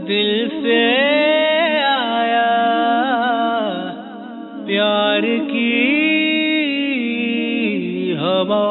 दिल से आया प्यार की हवा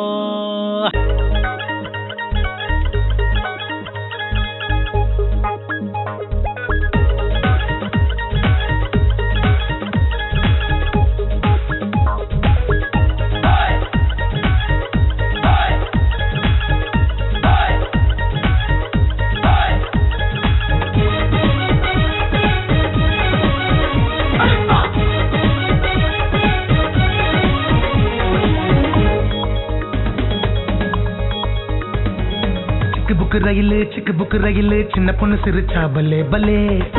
சிக்கு புக்கு ரயிலு சிக்கு புக்கு ரயிலு சின்ன பொண்ணு சிரிச்சா பல்லே பல்லே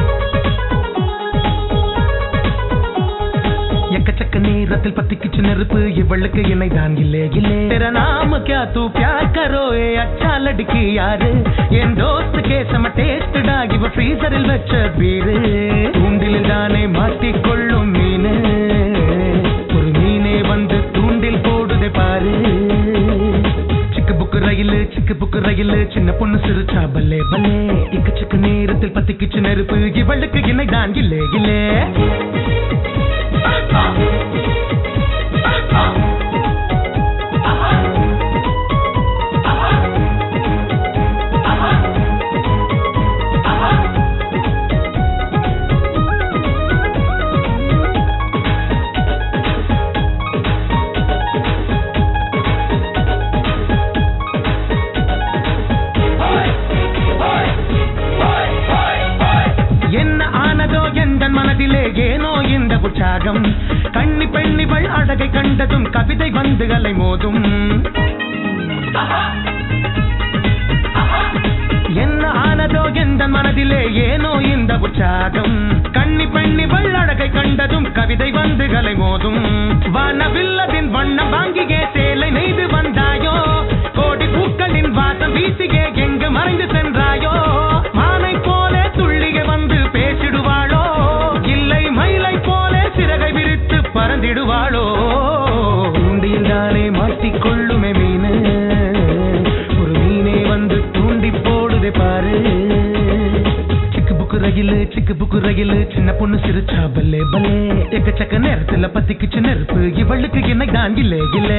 எக்கச்சக்க நேரத்தில் பத்திக்குச்சு நெருப்பு இவளுக்கு இணை தான் இல்லே இல்லே तेरा नाम क्या तू प्यार करो ए अच्छा लड़की யாரு என் தோஸ்து கேசம டேஸ்டடா இவ ஃப்ரீசரில் வச்ச பீரு தூண்டில் தானே மாட்டிக்கொள்ளும் மீனு ஒரு மீனே வந்து தூண்டில் போடுதே பாரு சிக்கு புக்கு ரயிலு சிக்கு புக்கு ரயிலு சின்ன பொண்ணு சிரிச்சா பல்லே பல்லே இக்கச்சக்க நேரத்தில் பத்திக்குச்சு நெருப்பு இவளுக்கு இணை தான் இல்லே இல்லே என்ன ஆனதோ எந்த மனதிலே ஏனோ இந்த உற்சாகம் கண்ணி பெண்ணிவள் அழகை கண்டதும் கவிதை வந்து அலை மோதும் என்ன ஆனதோ எந்த மனதிலே ஏனோ இந்த உற்சாகம் கண்ணி பெண்ணிவள் அழகை கண்டதும் கவிதை வந்து அலை மோதும் வானவில்லதின் வண்ணம் வாங்கியே சேலை நெய்து வந்தாயோ கோடி பூக்களின் வாசம் வீசியே எங்கு மறைந்து சென்றாயோ மானை போல துள்ளிய வந்து பேசிடுவாளோ இல்லை மயிலை போல சிறகை விரித்து பறந்திடுவாளோ தூண்டில் தானே மாட்டிக்கொள்ளுமே மீனு ஒரு மீனே வந்து தூண்டி போடுதே பாரு சிக்கு புக்கு ரயிலு சிக்கு புக்கு ரயிலு சின்ன பொண்ணு சிரிச்சா பல்லே பல்லே எக்கச்சக்க நேரத்துல பத்திக்குச்சு நெருப்பு இவளுக்கு என்ன தான் இல்லே இல்லே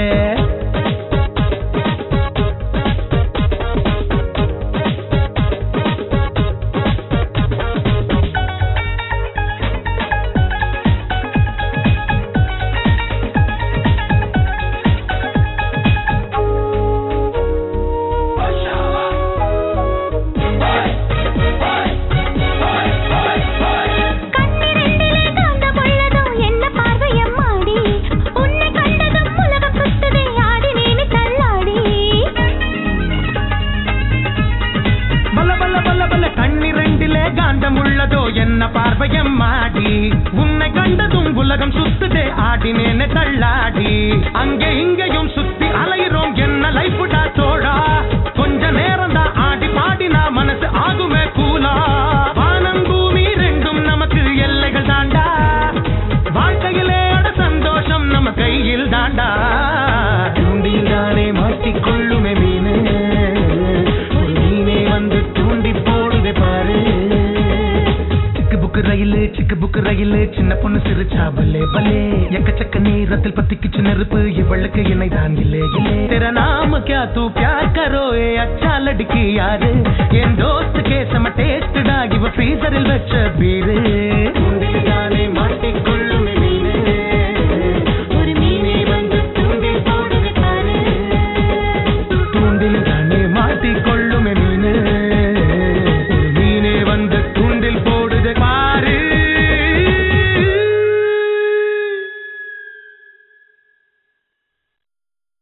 கண்ணிரண்டிலே காந்த பொழுதும் என்ன பார்வையம்மாடி உன்னை கண்டதும் உலகம் சுத்துதே ஆடி நீனு தள்ளாடி பல பல பல பல கண்ணிரண்டிலே காந்தம் உள்ளதோ என்ன பார்வையம் மாடி உன்னை கண்டதும் உலகம் சுத்துதே ஆடினேனே தள்ளாடி அங்கே இங்கேயும் சுத்தி அலையிறோம் என்ன லைஃப்டா தோழா கொஞ்ச நேரம் தான் ஆடி பாடினா மனசு ஆகுமே கூலா வானம் பூமி ரெண்டும் நமக்கு எல்லைகள் தாண்டா வாழ்க்கையிலே அட சந்தோஷம் நம்ம கையில் தாண்டா தூண்டில் தானே மாட்டிக்கொள்ளுமே மீனு ஒரு மீனே வந்து தூண்டி போடுதே பாரு சிக்கு புக்கு ரயிலு சிக்கு புக்கு ரயிலு சின்ன பொண்ணு சிரிச்சா பல்லே பல்லே எக்கச்சக்க நேரத்தில் பத்திக்குச்சு நெருப்பு இவளுக்கு இணை தான் இல்லே இல்லே तेरा नाम क्या तू प्यार करो ए अच्छा लड़की யாரு என் தோஸ்து கேசம டேஸ்டடா இவ ஃப்ரீசரில் வச்ச பீரு தூண்டில் தானே